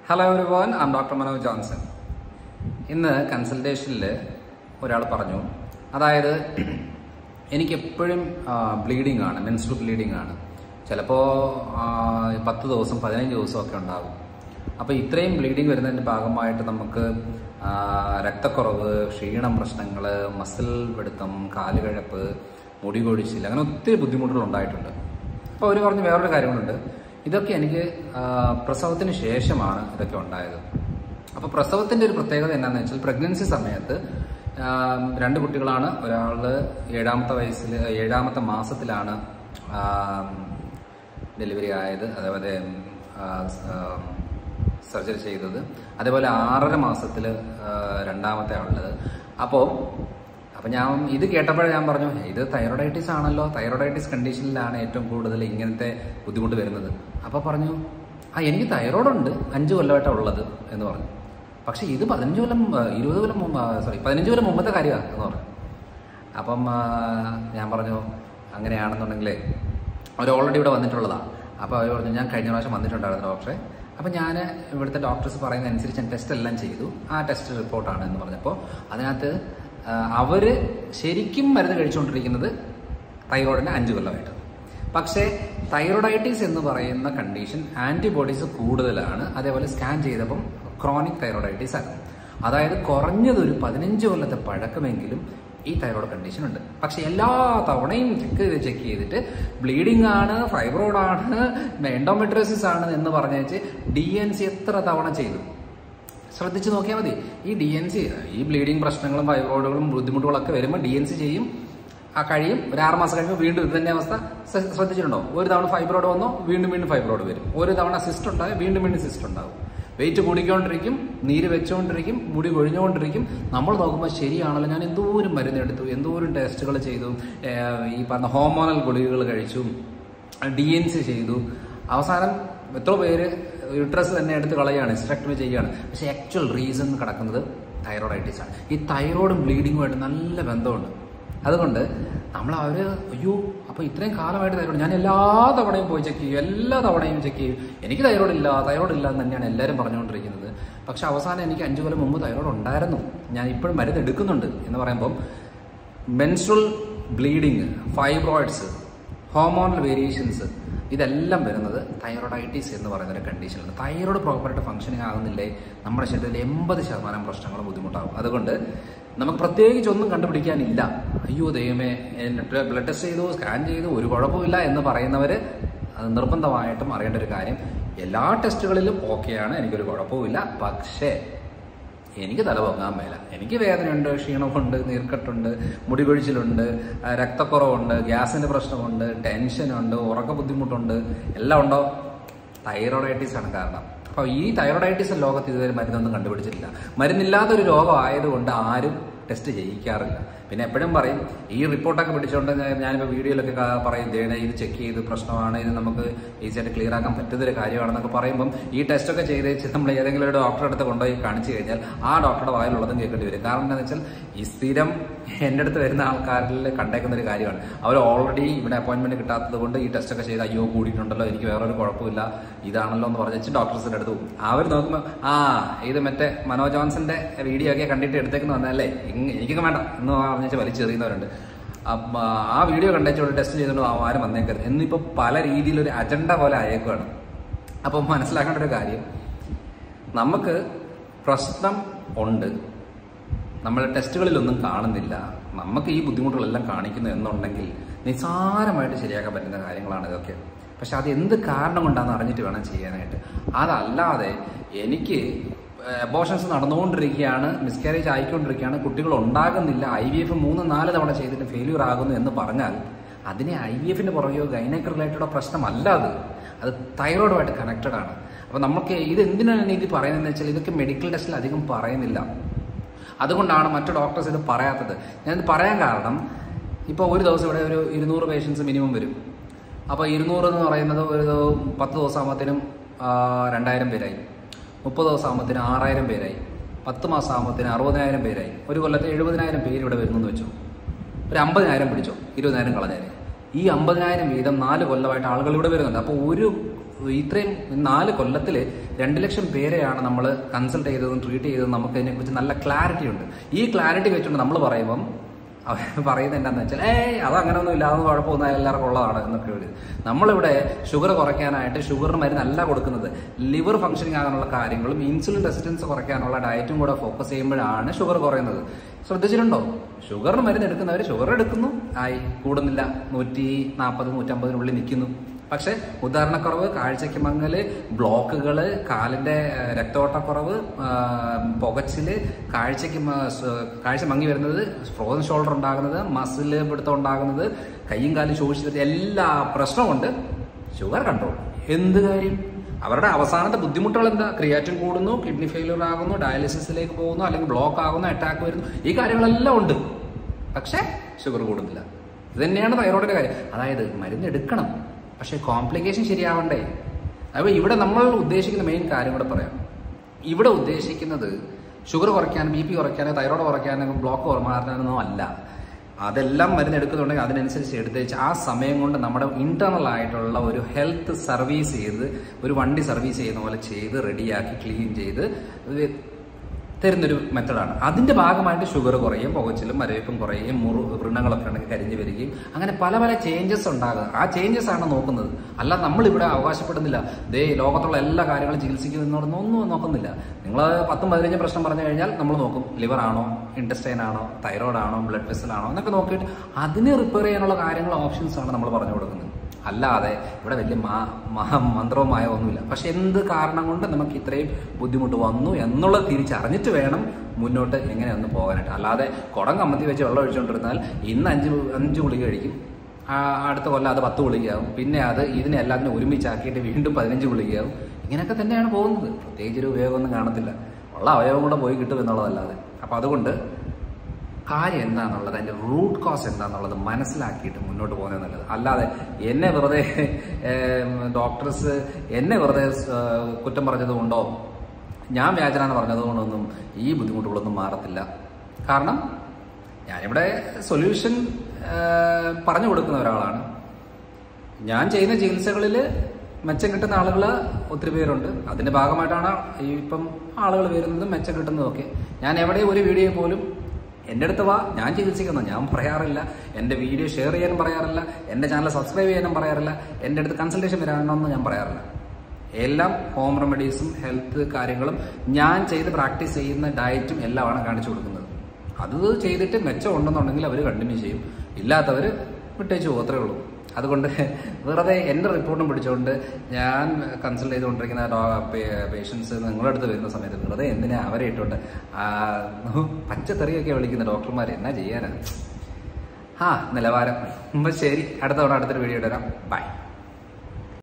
hello everyone I'm doctor Manoj Johnson ഇന്ന് കൺസൾട്ടേഷനിൽ ഒരാൾ പറഞ്ഞു അതായത് എനിക്ക് എപ്പോഴും ബ്ലീഡിംഗ് ആണ് മെൻസ്ട്രൽ ബ്ലീഡിംഗ് ആണ് ചിലപ്പോൾ പത്ത് ദിവസം പതിനഞ്ച് ദിവസമൊക്കെ ഉണ്ടാകും അപ്പോൾ ഇത്രയും ബ്ലീഡിംഗ് വരുന്നതിൻ്റെ ഭാഗമായിട്ട് നമുക്ക് ആ, രക്തക്കുറവ് ക്ഷീണം പ്രശ്നങ്ങൾ മസിൽ പിടുത്തം കാലുകഴപ്പ് മുടി കൊഴിച്ചിൽ അങ്ങനെ ഒത്തിരി ബുദ്ധിമുട്ടുകൾ ഉണ്ടായിട്ടുണ്ട് അപ്പോൾ അവർ പറഞ്ഞ വേറൊരു കാര്യങ്ങളുണ്ട് ഇതൊക്കെ എനിക്ക് ആ, പ്രസവത്തിന് ശേഷമാണ് ഇതൊക്കെ ഉണ്ടായത് അപ്പോൾ പ്രസവത്തിന്റെ ഒരു പ്രത്യേകത എന്താണെന്ന് വെച്ചാൽ പ്രഗ്നൻസി സമയത്ത് ആ, രണ്ട് കുട്ടികളാണ് ഒരാൾ ഏഴാമത്തെ വയസ്സിൽ ഏഴാമത്തെ മാസത്തിലാണ് ഡെലിവറി ആയത് അതേപോലെ സർജറി ചെയ്തത് അതേപോലെ ആറര മാസത്തിൽ രണ്ടാമത്തെ ആളുള്ളത് അപ്പോൾ അപ്പൊ ഞാൻ ഇത് കേട്ടപ്പോഴേ ഞാൻ പറഞ്ഞു ഇത് തൈറോയിഡൈറ്റിസ് ആണല്ലോ തൈറോയിഡൈറ്റിസ് കണ്ടീഷനിലാണ് ഏറ്റവും കൂടുതൽ ഇങ്ങനത്തെ ബുദ്ധിമുട്ട് വരുന്നത് അപ്പൊ പറഞ്ഞു ആ എനിക്ക് തൈറോയ്ഡ് ഉണ്ട് അഞ്ച് കൊല്ലമായിട്ടാണ് ഉള്ളത് എന്ന് പറഞ്ഞു പക്ഷെ ഇത് പതിനഞ്ച് കൊല്ലം ആ, ഇരുപത് കൊല്ലം മുമ്പ് സോറി പതിനഞ്ച് കൊല്ലം മുമ്പത്തെ കാര്യമാണ് എന്ന് പറഞ്ഞു അപ്പം ആ, ഞാൻ പറഞ്ഞു അങ്ങനെയാണെന്നുണ്ടെങ്കിലേ അവർ ഓൾറെഡി ഇവിടെ വന്നിട്ടുള്ളതാണ് അപ്പോൾ അവർ പറഞ്ഞു ഞാൻ കഴിഞ്ഞ പ്രാവശ്യം വന്നിട്ടുണ്ടായിരുന്നു ഡോക്ടറെ അപ്പം ഞാൻ ഇവിടുത്തെ ഡോക്ടേഴ്സ് പറയുന്ന അനുസരിച്ച് ഞാൻ ടെസ്റ്റ് എല്ലാം ചെയ്തു ആ ടെസ്റ്റ് റിപ്പോർട്ടാണ് എന്ന് പറഞ്ഞപ്പോൾ അതിനകത്ത് അവർ ശരിക്കും മരുന്ന് കഴിച്ചുകൊണ്ടിരിക്കുന്നത് തൈറോയിഡിന് അഞ്ച് കൊല്ലമായിട്ട് പക്ഷേ തൈറോയിഡൈറ്റിസ് എന്ന് പറയുന്ന കണ്ടീഷൻ ആന്റിബോഡീസ് കൂടുതലാണ് അതേപോലെ സ്കാൻ ചെയ്തപ്പം ക്രോണിക് തൈറോയിഡൈറ്റിസ് ആണ് അതായത് കുറഞ്ഞത് ഒരു പതിനഞ്ച് കൊല്ലത്തെ പഴക്കമെങ്കിലും ഈ തൈറോയ്ഡ് കണ്ടീഷൻ ഉണ്ട് പക്ഷെ എല്ലാ തവണയും ചെക്ക് ചെയ്ത് ചെക്ക് ചെയ്തിട്ട് ബ്ലീഡിംഗ് ആണ് ഫൈബ്രോയിഡ് ആണ് എൻഡോമെട്രോസിസ് ആണ് എന്ന് പറഞ്ഞേച്ച് ഡി എൻ സി എത്ര തവണ ചെയ്തു ശ്രദ്ധിച്ചു നോക്കിയാൽ മതി ഈ ഡി എൻ സി ഈ ബ്ലീഡിംഗ് പ്രശ്നങ്ങളും ഫൈബ്രോയിഡുകളും ബുദ്ധിമുട്ടുകളൊക്കെ വരുമ്പോൾ ഡി എൻ സി ചെയ്യും ആ കഴിയും ഒരു ആറ് മാസം കഴിയുമ്പോൾ വീണ്ടും ഇത് തന്നെ അവസ്ഥ ശ്ര- ശ്രദ്ധിച്ചിട്ടുണ്ടോ ഒരു തവണ ഫൈബ്രോയിഡ് വന്നോ വീണ്ടും വീണ്ടും ഫൈബ്രോയിഡ് വരും ഒരു തവണ സിസ്റ്റ് ഉണ്ടാകും വീണ്ടും വീണ്ടും സിസ്റ്റ് ഉണ്ടാകും വെയിറ്റ് കൂടിക്കൊണ്ടിരിക്കും നീര് വെച്ചുകൊണ്ടിരിക്കും മുടി കൊഴിഞ്ഞുകൊണ്ടിരിക്കും നമ്മൾ നോക്കുമ്പോൾ ശരിയാണല്ലോ ഞാൻ എന്തോരം മരുന്ന് എടുത്തു എന്തോരം ടെസ്റ്റുകൾ ചെയ്തു ഏഹ് ഈ പറഞ്ഞ ഹോർമോണൽ ഗുളികകൾ കഴിച്ചു ഡി എൻ സി ചെയ്തു അവസാനം എത്ര പേര് യുട്രസ് തന്നെ എടുത്ത് കളയാണ് ഹിസ്റ്ററക്ടമി ചെയ്യുകയാണ് പക്ഷേ ആക്ച്വൽ റീസൺ കിടക്കുന്നത് തൈറോയിഡൈറ്റിസ് ആണ് ഈ തൈറോയിഡും ബ്ലീഡിങ്ങുമായിട്ട് നല്ല ബന്ധമുണ്ട് അതുകൊണ്ട് നമ്മൾ അവർ അയ്യോ അപ്പോൾ ഇത്രയും കാലമായിട്ട് തൈറോയ്ഡ് ഞാൻ എല്ലാ തവണയും പോയി ചെക്ക് ചെയ്യും എല്ലാ തവണയും ചെക്ക് ചെയ്യും എനിക്ക് തൈറോയ്ഡ് ഇല്ല തൈറോയ്ഡ് ഇല്ല എന്ന് തന്നെയാണ് എല്ലാവരും പറഞ്ഞുകൊണ്ടിരിക്കുന്നത് പക്ഷെ അവസാനം എനിക്ക് അഞ്ചു കൊല്ലം മുമ്പ് തൈറോയ്ഡ് ഉണ്ടായിരുന്നു ഞാൻ ഇപ്പോഴും മരുന്ന് എടുക്കുന്നുണ്ട് എന്ന് പറയുമ്പം menstrual bleeding fibroids hormonal variations ഇതെല്ലാം വരുന്നത് തൈറോയിഡൈറ്റിസ് എന്ന് പറയുന്ന ഒരു കണ്ടീഷനാണ് തൈറോയ്ഡ് പ്രോപ്പറായിട്ട് ഫംഗ്ഷനിങ് ആകുന്നില്ലേ നമ്മുടെ ശരീരത്തിൽ എൺപത് ശതമാനം പ്രശ്നങ്ങളും ബുദ്ധിമുട്ടാകും അതുകൊണ്ട് നമുക്ക് പ്രത്യേകിച്ച് ഒന്നും കണ്ടുപിടിക്കാനില്ല അയ്യോ ദൈവമേ ബ്ലഡ് ടെസ്റ്റ് ചെയ്തു സ്കാൻ ചെയ്തു ഒരു കുഴപ്പമില്ല എന്ന് പറയുന്നവർ അത് നിർബന്ധമായിട്ടും അറിയേണ്ട ഒരു കാര്യം എല്ലാ ടെസ്റ്റുകളിലും ഓക്കെയാണ് എനിക്കൊരു കുഴപ്പമില്ല പക്ഷേ എനിക്ക് തല പൊങ്ങാൻ മേല എനിക്ക് വേദനയുണ്ട് ക്ഷീണമുണ്ട് നീർക്കെട്ടുണ്ട് മുടി കൊഴിച്ചിലുണ്ട് ആ, രക്തക്കുറവുണ്ട് ഗ്യാസിന്റെ പ്രശ്നമുണ്ട് ടെൻഷനുണ്ട് ഉറക്ക ബുദ്ധിമുട്ടുണ്ട് എല്ലാം ഉണ്ടോ തൈറോയിഡൈറ്റിസ് ആണ് കാരണം അപ്പോൾ ഈ തൈറോയിഡൈറ്റിസ് ലോകത്ത് ഇതുവരെ മരുന്നൊന്നും കണ്ടുപിടിച്ചിട്ടില്ല മരുന്നില്ലാത്തൊരു രോഗം ആയതുകൊണ്ട് ആരും ടെസ്റ്റ് ചെയ്യിക്കാറില്ല പിന്നെ എപ്പോഴും പറയും ഈ റിപ്പോർട്ടൊക്കെ പിടിച്ചുകൊണ്ട് ഞാൻ- ഞാനിപ്പോൾ വീഡിയോയിലൊക്കെ കാ- പറയും ദേണ ഇത് ചെക്ക് ചെയ്ത് പ്രശ്നമാണ് ഇത് നമുക്ക് ഈസിയായിട്ട് ക്ലിയർ ആക്കാൻ പറ്റുന്ന ഒരു കാര്യമാണെന്നൊക്കെ പറയുമ്പം ഈ ടെസ്റ്റൊക്കെ ചെയ്ത് വെച്ച് നമ്മൾ ഏതെങ്കിലും ഒരു ഡോക്ടറെ അടുത്ത് കൊണ്ടുപോയി കാണിച്ചു കഴിഞ്ഞാൽ ആ ഡോക്ടറുടെ വായിലുള്ളതും കേൾക്കേണ്ടി വരും കാരണം എന്താണെന്ന് വെച്ചാൽ ഈ സ്ഥിരം എൻ്റെ അടുത്ത് വരുന്ന ആൾക്കാരിൽ കണ്ടേക്കുന്ന ഒരു കാര്യമാണ് അവർ ഓൾറെഡി ഇവിടെ അപ്പോയിന്റ്മെന്റ് കിട്ടാത്തത് കൊണ്ട് ഈ ടെസ്റ്റൊക്കെ ചെയ്ത് അയ്യോ കൂടിയിട്ടുണ്ടല്ലോ എനിക്ക് വേറൊരു കുഴപ്പമില്ല ഇതാണല്ലോ എന്ന് പറഞ്ഞ് ഡോക്ടേഴ്സിന്റെ അടുത്ത് പോകും അവർ നോക്കുമ്പോൾ ആ ഇത് മറ്റേ മനോ ജോൺസന്റെ വീഡിയോ ഒക്കെ കണ്ടിട്ട് എടുത്തേക്കുന്ന വന്നല്ലേ ഇങ്ങ- എനിക്കൊക്കെ വേണ്ട എന്ന് പറഞ്ഞിട്ട് വലിച്ചെറിയുന്നവരുണ്ട് അപ്പൊ ആ വീഡിയോ കണ്ടേച്ചോണ്ട് ടെസ്റ്റ് ചെയ്തുകൊണ്ട് ആരും വന്നേക്കരുത് എന്നിപ്പോ പല രീതിയിലൊരു അജണ്ട പോലെ അയക്കുവാണ് അപ്പം മനസ്സിലാക്കേണ്ട ഒരു കാര്യം നമുക്ക് പ്രശ്നം ഉണ്ട് നമ്മൾ ടെസ്റ്റുകളിലൊന്നും കാണുന്നില്ല നമുക്ക് ഈ ബുദ്ധിമുട്ടുകളെല്ലാം കാണിക്കുന്നു എന്നുണ്ടെങ്കിൽ നിസ്സാരമായിട്ട് ശരിയാക്കാൻ പറ്റുന്ന കാര്യങ്ങളാണ് ഇതൊക്കെ പക്ഷെ അത് എന്ത് കാരണം കൊണ്ടാണെന്ന് അറിഞ്ഞിട്ട് വേണം ചെയ്യാനായിട്ട് അതല്ലാതെ എനിക്ക് അബോഷൻസ് നടന്നുകൊണ്ടിരിക്കുകയാണ് മിസ്കാരേജ് ആയിക്കൊണ്ടിരിക്കുകയാണ് കുട്ടികൾ ഉണ്ടാകുന്നില്ല ഐ വി എഫ് മൂന്ന് നാല് തവണ ചെയ്തിട്ട് ഫെയില്യൂർ ആകുന്നു എന്ന് പറഞ്ഞാൽ അതിനെ ഐ വി എഫിന്റെ പുറകെയോ ഗൈനക് റിലേറ്റഡോ പ്രശ്നമല്ല അത് അത് തൈറോയിഡുമായിട്ട് കണക്റ്റഡ് ആണ് അപ്പോൾ നമുക്ക് ഇത് എന്തിനാണ് ഇത് പറയുന്നതെന്ന് വെച്ചാൽ ഇതൊക്കെ മെഡിക്കൽ ടെസ്റ്റിൽ അധികം പറയുന്നില്ല അതുകൊണ്ടാണ് മറ്റു ഡോക്ടേഴ്സ് ഇത് പറയാത്തത് ഞാനിത് പറയാൻ കാരണം ഇപ്പോൾ ഒരു ദിവസം ഇവിടെ ഒരു ഇരുന്നൂറ് പേഷ്യൻസ് മിനിമം വരും അപ്പോൾ ഇരുന്നൂറ് എന്ന് പറയുന്നത് ഒരു പത്ത് ദിവസം ആകുമ്പോഴത്തേനും രണ്ടായിരം പേരായി മുപ്പത് ദിവസം ആകുമ്പോഴത്തേനും ആറായിരം പേരായി പത്ത് മാസം ആകുമ്പോഴത്തേനും അറുപതിനായിരം പേരായി ഒരു കൊല്ലത്തെ എഴുപതിനായിരം പേര് ഇവിടെ വരുന്നു എന്ന് വെച്ചു ഒരു അമ്പതിനായിരം പിടിച്ചോ ഇരുപതിനായിരം കളഞ്ഞേരെ ഈ അമ്പതിനായിരം വീതം നാല് കൊല്ലമായിട്ട് ആളുകൾ ഇവിടെ വരുന്നുണ്ട് അപ്പോൾ ഒരു ഇത്രയും നാല് കൊല്ലത്തിൽ രണ്ട് ലക്ഷം പേരെയാണ് നമ്മൾ കൺസൾട്ട് ചെയ്തതും ട്രീറ്റ് ചെയ്തതും നമുക്ക് അതിനെക്കുറിച്ച് നല്ല ക്ലാരിറ്റി ഉണ്ട് ഈ ക്ലാരിറ്റി വെച്ചുകൊണ്ട് നമ്മൾ പറയുമ്പം അവർ പറയുന്നത് എന്താണെന്ന് വെച്ചാൽ ഏയ് അത് അങ്ങനെയൊന്നും ഇല്ല അതൊന്നും കുഴപ്പമൊന്നും എല്ലാവർക്കും ഉള്ളതാണ് എന്നൊക്കെ ഒരു നമ്മളിവിടെ ഷുഗർ കുറയ്ക്കാനായിട്ട് ഷുഗറിന് മരുന്നല്ല കൊടുക്കുന്നത് ലിവർ ഫംഗ്ഷനിങ് ആകാനുള്ള കാര്യങ്ങളും ഇൻസുലിൻ റെസിസ്റ്റൻസ് കുറയ്ക്കാനുള്ള ഡയറ്റും കൂടെ ഫോക്കസ് ചെയ്യുമ്പോഴാണ് ഷുഗർ കുറയുന്നത് ശ്രദ്ധിച്ചിട്ടുണ്ടോ ഷുഗറിന് മരുന്ന് എടുക്കുന്നവർ ഷുഗർ എടുക്കുന്നു ആയി കൂടുന്നില്ല നൂറ്റി നാൽപ്പത് നൂറ്റമ്പതിനുള്ളിൽ നിൽക്കുന്നു പക്ഷെ ഉദാഹരണക്കുറവ് കാഴ്ചയ്ക്ക് മങ്ങല് ബ്ലോക്കുകള് കാലിന്റെ ഏഹ്, രക്തോട്ടക്കുറവ് ആ, പുകച്ചില് കാഴ്ചയ്ക്ക് മ- സ്- കാഴ്ച മങ്ങി വരുന്നത് ഫ്രോസൺ ഷോൾഡർ ഉണ്ടാകുന്നത് മസിൽ പിടുത്തം ഉണ്ടാകുന്നത് കൈയും കാലും ശോഷിച്ചത് എല്ലാ പ്രശ്നമുണ്ട് ഷുഗർ കൺട്രോൾ എന്ത് കാര്യം അവരുടെ അവസാനത്തെ ബുദ്ധിമുട്ടുകൾ എന്താ ക്രിയാറ്റിൻ കൂടുന്നു കിഡ്നി ഫെയിലിയർ ആകുന്നു ഡയാലിസിസിലേക്ക് പോകുന്നു അല്ലെങ്കിൽ ബ്ലോക്ക് ആകുന്നു അറ്റാക്ക് വരുന്നു ഈ കാര്യങ്ങളെല്ലാം ഉണ്ട് പക്ഷേ ഷുഗർ കൂടുന്നില്ല ഇത് തന്നെയാണ് തൈറോയിഡിന്റെ കാര്യം അതായത് മരുന്ന് എടുക്കണം പക്ഷേ കോംപ്ലിക്കേഷൻ ശരിയാവണ്ടേ അപ്പോൾ ഇവിടെ നമ്മൾ ഉദ്ദേശിക്കുന്ന മെയിൻ കാര്യം കൂടെ പറയാം ഇവിടെ ഉദ്ദേശിക്കുന്നത് ഷുഗർ കുറയ്ക്കാനും ബി പി കുറയ്ക്കാനും തൈറോയ്ഡ് കുറയ്ക്കാനും ബ്ലോക്ക് മാറാനൊന്നും അല്ല അതെല്ലാം മരുന്ന് എടുക്കുന്നുണ്ടെങ്കിൽ അതിനനുസരിച്ച് എടുത്തേച്ച് ആ സമയം കൊണ്ട് നമ്മുടെ ഇന്റേണൽ ആയിട്ടുള്ള ഒരു ഹെൽത്ത് സർവീസ് ചെയ്ത് ഒരു വണ്ടി സർവീസ് ചെയ്യുന്ന പോലെ ചെയ്ത് റെഡിയാക്കി ക്ലീൻ ചെയ്ത് ഇത് തരുന്നൊരു മെത്തഡാണ് അതിന്റെ ഭാഗമായിട്ട് ഷുഗർ കുറയും പുകച്ചിലും മരവിപ്പും കുറയും മുറു വൃണങ്ങളൊക്കെ ഉണ്ടെങ്കിൽ കരിഞ്ഞു വരികയും അങ്ങനെ പല പല ചേഞ്ചസ് ഉണ്ടാകുക ആ ചേഞ്ചസ് ആണ് നോക്കുന്നത് അല്ല നമ്മളിവിടെ അവകാശപ്പെടുന്നില്ല ദേ ലോകത്തുള്ള എല്ലാ കാര്യങ്ങളും ചികിത്സിക്കുന്നതിനോടൊന്നും ഒന്നും നോക്കുന്നില്ല നിങ്ങൾ പത്തും പതിനഞ്ചും പ്രശ്നം പറഞ്ഞു കഴിഞ്ഞാൽ നമ്മൾ നോക്കും ലിവർ ആണോ ഇൻറ്റസ്റ്റൈൻ ആണോ തൈറോയ്ഡ് ആണോ ബ്ലഡ് വെസൽ ആണോ എന്നൊക്കെ നോക്കിയിട്ട് അതിനെ റിപ്പയർ ചെയ്യാനുള്ള കാര്യങ്ങൾ ഓപ്ഷൻസ് ആണ് നമ്മൾ പറഞ്ഞു കൊടുക്കുന്നത് അല്ലാതെ ഇവിടെ വലിയ മാ- മാ- മന്ത്രവുമായ ഒന്നുമില്ല പക്ഷെ എന്ത് കാരണം കൊണ്ട് നമുക്ക് ഇത്രയും ബുദ്ധിമുട്ട് വന്നു എന്നുള്ളത് തിരിച്ചറിഞ്ഞിട്ട് വേണം മുന്നോട്ട് എങ്ങനെ ഒന്ന് പോകാനായിട്ട് അല്ലാതെ കുടം കമ്മത്തി വെച്ച് വെള്ളം ഒഴിച്ചുകൊണ്ടിരുന്നാൽ ഇന്ന് അഞ്ച് അഞ്ച് ഗുളിക കഴിക്കും ആ, അടുത്ത കൊല്ലം അത് പത്ത് ഗുളികയാവും പിന്നെ അത് ഇതിനെ എല്ലാത്തിനും ഒരുമിച്ചാക്കിയിട്ട് വീണ്ടും പതിനഞ്ച് ഗുളികയാവും ഇങ്ങനെയൊക്കെ തന്നെയാണ് പോകുന്നത് പ്രത്യേകിച്ച് ഒരു ഉപയോഗമൊന്നും കാണത്തില്ല ഉള്ള അവയവം കൂടെ പോയി കിട്ടും എന്നുള്ളതല്ലാതെ അപ്പം അതുകൊണ്ട് കാര്യം എന്താണെന്നുള്ളത് അതിന്റെ റൂട്ട് കോസ് എന്താണെന്നുള്ളത് മനസ്സിലാക്കിയിട്ട് മുന്നോട്ട് പോകുന്നത് നല്ലത് അല്ലാതെ എന്നെ വെറുതെ ഡോക്ടേഴ്സ് എന്നെ വെറുതെ ഏഹ്, കുറ്റം പറഞ്ഞത് കൊണ്ടോ ഞാൻ വ്യാജനാന്ന് പറഞ്ഞത് കൊണ്ടൊന്നും ഈ ബുദ്ധിമുട്ടുകളൊന്നും മാറത്തില്ല കാരണം ഞാനിവിടെ സൊല്യൂഷൻ പറഞ്ഞു കൊടുക്കുന്ന ഒരാളാണ് ഞാൻ ചെയ്യുന്ന ചികിത്സകളിൽ മെച്ചം കിട്ടുന്ന ആളുകൾ ഒത്തിരി പേരുണ്ട് അതിന്റെ ഭാഗമായിട്ടാണ് ഈ ഇപ്പം ആളുകൾ വരുന്നതും മെച്ചം കിട്ടുന്നതും ഒക്കെ ഞാൻ എവിടെ ഒരു വീഡിയോ പോലും എൻ്റെ അടുത്ത് വാ ഞാൻ ചികിത്സിക്കുന്നു ഞാൻ പറയാറില്ല എൻ്റെ വീഡിയോ ഷെയർ ചെയ്യാനും പറയാറില്ല എൻ്റെ ചാനൽ സബ്സ്ക്രൈബ് ചെയ്യാനും പറയാറില്ല എൻ്റെ അടുത്ത് കൺസൾട്ടേഷൻ വരാണെന്ന് ഞാൻ പറയാറില്ല എല്ലാം ഹോം റെമഡീസും ഹെൽത്ത് കാര്യങ്ങളും ഞാൻ ചെയ്ത് പ്രാക്ടീസ് ചെയ്യുന്ന ഡയറ്റും എല്ലാമാണ് കാണിച്ചു കൊടുക്കുന്നത് അത് ചെയ്തിട്ട് മെച്ചം ഉണ്ടെന്നുണ്ടെങ്കിൽ അവർ കണ്ടിന്യൂ ചെയ്യും ഇല്ലാത്തവർ വിട്ടേച്ച് പോകത്രേ ഉള്ളൂ അതുകൊണ്ട് വെറുതെ എൻ്റെ റിപ്പോർട്ടും പിടിച്ചുകൊണ്ട് ഞാൻ കൺസൾട്ട് ചെയ്തുകൊണ്ടിരിക്കുന്ന പേഷ്യൻസ് നിങ്ങളുടെ അടുത്ത് വരുന്ന സമയത്ത് വെറുതെ എന്തിനാ അവരെ ഇട്ടുകൊണ്ട് ആ, പച്ചത്തെറിയൊക്കെ വിളിക്കുന്ന ഡോക്ടർമാർ എന്നാ ചെയ്യാനാ ആ നിലവാരം ഉം, ശരി അടുത്ത തവണ അടുത്തൊരു വീഡിയോ ഇടാം ബൈ